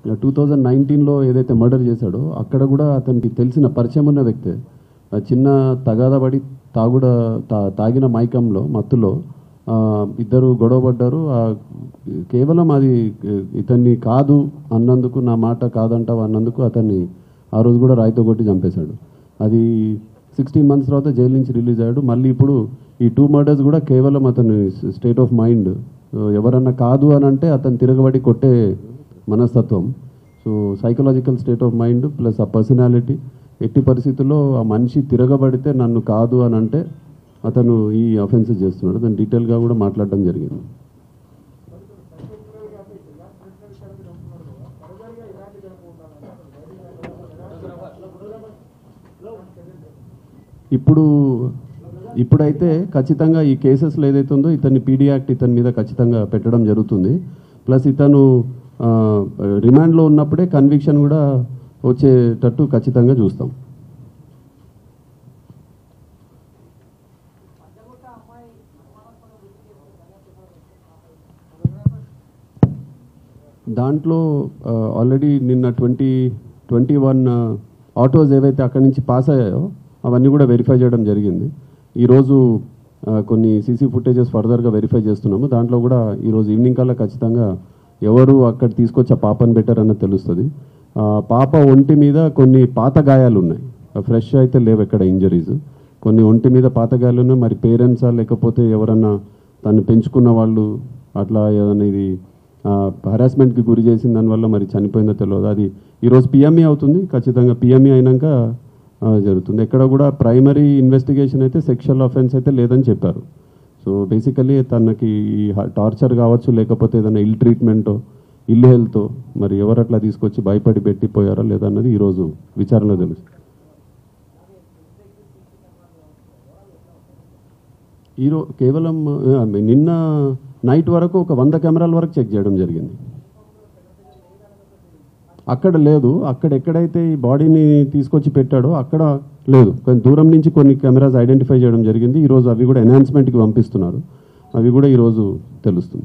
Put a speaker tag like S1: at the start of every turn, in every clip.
S1: two thousand నైన్టీన్లో ఏదైతే murder చేశాడో అక్కడ కూడా అతనికి తెలిసిన పరిచయం ఉన్న వ్యక్తే ఆ చిన్న తగాదపడి తాగుడ తా- తాగిన మైకంలో మత్తులో ఆ, ఇద్దరు గొడవపడ్డారు ఆ, కేవలం అది ఇతన్ని కాదు అన్నందుకు నా మాట కాదంటావు అన్నందుకు అతన్ని ఆ రోజు కూడా రాయితో కొట్టి చంపేశాడు అది సిక్స్టీన్ మంత్స్ తర్వాత జైలు నుంచి రిలీజ్ అయ్యాడు మళ్ళీ ఇప్పుడు ఈ టూ మర్డర్స్ కూడా కేవలం అతని స్టేట్ ఆఫ్ మైండ్ ఎవరన్నా కాదు అని అంటే అతను తిరగబడి కొట్టే మనస్తత్వం so psychological state of mind plus ఆ పర్సనాలిటీ ఎట్టి పరిస్థితుల్లో ఆ మనిషి తిరగబడితే నన్ను కాదు అని అంటే అతను ఈ అఫెన్సెస్ చేస్తున్నాడు దాని డీటెయిల్గా కూడా మాట్లాడడం జరిగింది ఇప్పుడు ఇప్పుడైతే ఖచ్చితంగా ఈ కేసెస్లో ఏదైతే ఉందో ఇతన్ని పీడీ యాక్ట్ ఇతని మీద ఖచ్చితంగా పెట్టడం జరుగుతుంది ప్లస్ ఇతను ఆ, రిమాండ్లో ఉన్నప్పుడే కన్విక్షన్ కూడా వచ్చేటట్టు ఖచ్చితంగా చూస్తాం దాంట్లో ఆల్రెడీ నిన్న ట్వంటీ ట్వంటీ వన్ ఆటోస్ ఏవైతే అక్కడి నుంచి పాస్ అయ్యాయో అవన్నీ కూడా వెరిఫై చేయడం జరిగింది ఈరోజు ఆ, కొన్ని సీసీ ఫుటేజెస్ ఫర్దర్గా వెరిఫై చేస్తున్నాము దాంట్లో కూడా ఈరోజు ఈవినింగ్ కల్లా ఖచ్చితంగా ఎవరు అక్కడ తీసుకొచ్చి ఆ పాపను పెట్టారన్నది తెలుస్తుంది ఆ, పాప ఒంటి మీద కొన్ని పాత గాయాలు ఉన్నాయి ఫ్రెష్ అయితే లేవు ఎక్కడ ఇంజరీస్ కొన్ని ఒంటి మీద పాత గాయాలు ఉన్నాయి మరి పేరెంట్సా లేకపోతే ఎవరన్నా తను పెంచుకున్న వాళ్ళు అట్లా ఏదైనా ఇది హరాస్మెంట్కి గురి చేసిన దానివల్ల మరి చనిపోయిందో తెలియదు అది ఈరోజు పిఎంఈ అవుతుంది ఖచ్చితంగా పిఎంఈ అయినాక ఆ, జరుగుతుంది ఎక్కడ కూడా ప్రైమరీ ఇన్వెస్టిగేషన్ అయితే సెక్షువల్ అఫెన్స్ అయితే లేదని చెప్పారు సో బేసికలీ తనకి ఈ టార్చర్ కావచ్చు లేకపోతే ఏదైనా ఇల్ ట్రీట్మెంటో ఇల్ హెల్త్ మరి ఎవరు అట్లా తీసుకొచ్చి భయపడి పెట్టిపోయారా లేదన్నది ఈరోజు విచారణలో తెలుసు ఈరో కేవలం ఆ, నిన్న నైట్ వరకు ఒక వంద కెమెరాల వరకు చెక్ చేయడం జరిగింది అక్కడ లేదు అక్కడ ఎక్కడైతే ఈ బాడీని తీసుకొచ్చి పెట్టాడో అక్కడ లేదు కానీ దూరం నుంచి కొన్ని కెమెరాస్ ఐడెంటిఫై చేయడం జరిగింది ఈరోజు అవి కూడా ఎన్హాన్స్మెంట్కి పంపిస్తున్నారు అవి కూడా ఈరోజు తెలుస్తుంది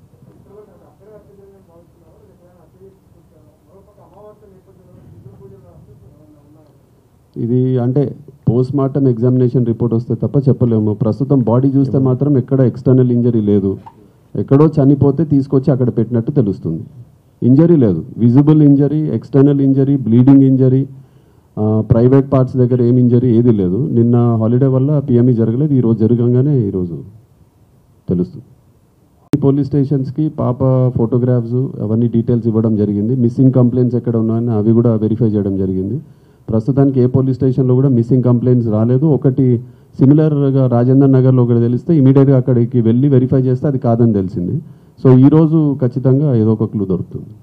S1: ఇది అంటే పోస్ట్ మార్టం ఎగ్జామినేషన్ రిపోర్ట్ వస్తే తప్ప చెప్పలేము ప్రస్తుతం బాడీ చూస్తే మాత్రం ఎక్కడ ఎక్స్టర్నల్ ఇంజరీ లేదు ఎక్కడో చనిపోతే తీసుకొచ్చి అక్కడ పెట్టినట్టు తెలుస్తుంది ఇంజరీ లేదు visible injury external injury bleeding injury private parts దగ్గర ఏం ఇంజరీ ఏది లేదు నిన్న హాలిడే వల్ల పిఎంఈ జరగలేదు ఈరోజు జరగంగానే ఈరోజు తెలుస్తుంది పోలీస్ స్టేషన్స్కి పాప ఫోటోగ్రాఫ్స్ అవన్నీ డీటెయిల్స్ ఇవ్వడం జరిగింది మిస్సింగ్ కంప్లైంట్స్ ఎక్కడ ఉన్నాయని అవి కూడా వెరిఫై చేయడం జరిగింది ప్రస్తుతానికి ఏ పోలీస్ స్టేషన్లో కూడా మిస్సింగ్ కంప్లైంట్స్ రాలేదు ఒకటి సిమిలర్గా రాజేందర్ నగర్లో ఒకటి తెలిస్తే ఇమీడియట్గా అక్కడికి వెళ్ళి వెరిఫై చేస్తే అది కాదని తెలిసింది సో ఈరోజు ఖచ్చితంగా ఏదో ఒక క్లూ దొరుకుతుంది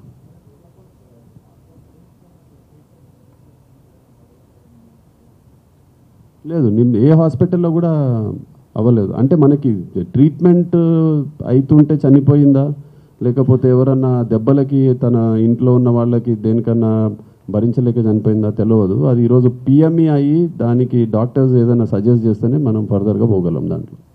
S1: లేదు నిన్న ఏ హాస్పిటల్లో కూడా అవ్వలేదు అంటే మనకి ట్రీట్మెంట్ అవుతుంటే చనిపోయిందా లేకపోతే ఎవరన్నా దెబ్బలకి తన ఇంట్లో ఉన్న వాళ్ళకి దేనికన్నా భరించలేక చనిపోయిందా తెలియదు అది ఈరోజు పిఎంఈ అయ్యి దానికి డాక్టర్స్ ఏదైనా సజెస్ట్ చేస్తేనే మనం ఫర్దర్గా పోగలం దాంట్లో